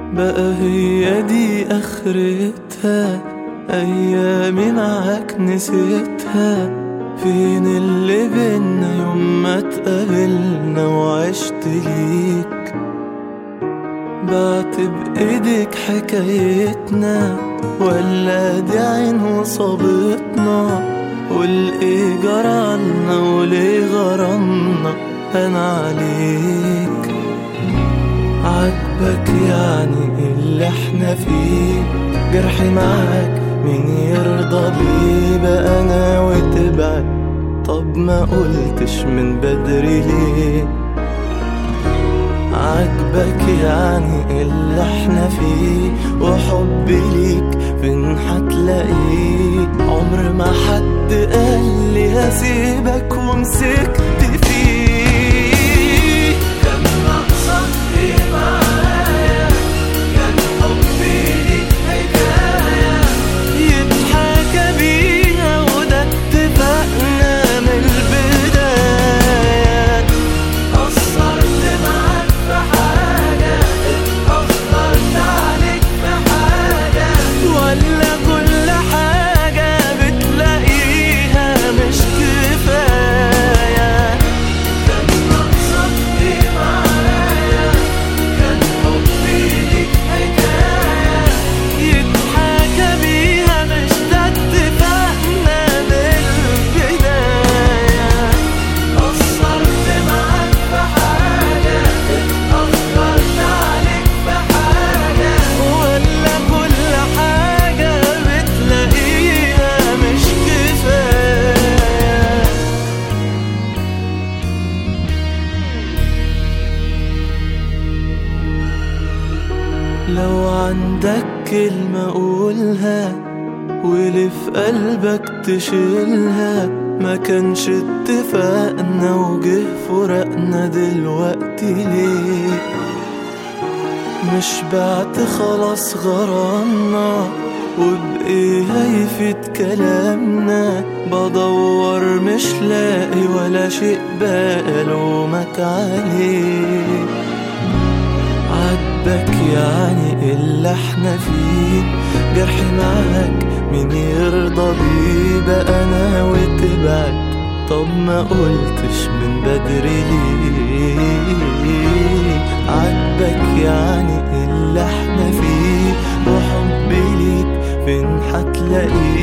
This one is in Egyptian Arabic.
بقى هي دي اخرتها ايامي معاك نسيتها فين اللي بينا يوم ما اتقابلنا وعشت ليك بعت بايدك حكايتنا ولا دي عين وصابتنا والايه جرالنا وليه غرامنا انا عليك عاجبك يعني اللي احنا فيه جرحي معاك مين يرضى بيه بقى انا وتبعد طب ما قلتش من بدري ليه عاجبك يعني اللي احنا فيه وحبي ليك فين هتلاقيه عمر ما حد قال لي هسيبك ومسكت فيه كان ناقصك ايه معايا كان حبي ليك حكاية يتحكى بيها وده اتفقنا من البداية قصرت معاك في حاجة اتأخرت عليك في حاجة ولا كل حاجة بتلاقيها مش كفاية كان ناقصك ايه معايا كان حبي ليك حكاية يتحكى بيها مش ده اتفقنا من البداية قصرت معاك في حاجة اتأخرت عليك في حاجة ولا كل حاجة بتلاقيها مش كفاية لو عندك كلمة قولها واللي في قلبك تشيلها ما كانش اتفقنا وجه فرقنا دلوقتي ليه مش بعت خلاص غرامنا وبإيه هيفيد كلامنا بدور مش لاقي ولا شيء بقلومك عليه عاجبك يعني اللي احنا فيه جرحي معاك مين يرضى بيه بقى انا وتبعد طب ما قلتش من بدري ليه عاجبك يعني اللي احنا فيه وحبي ليك فين هتلاقيه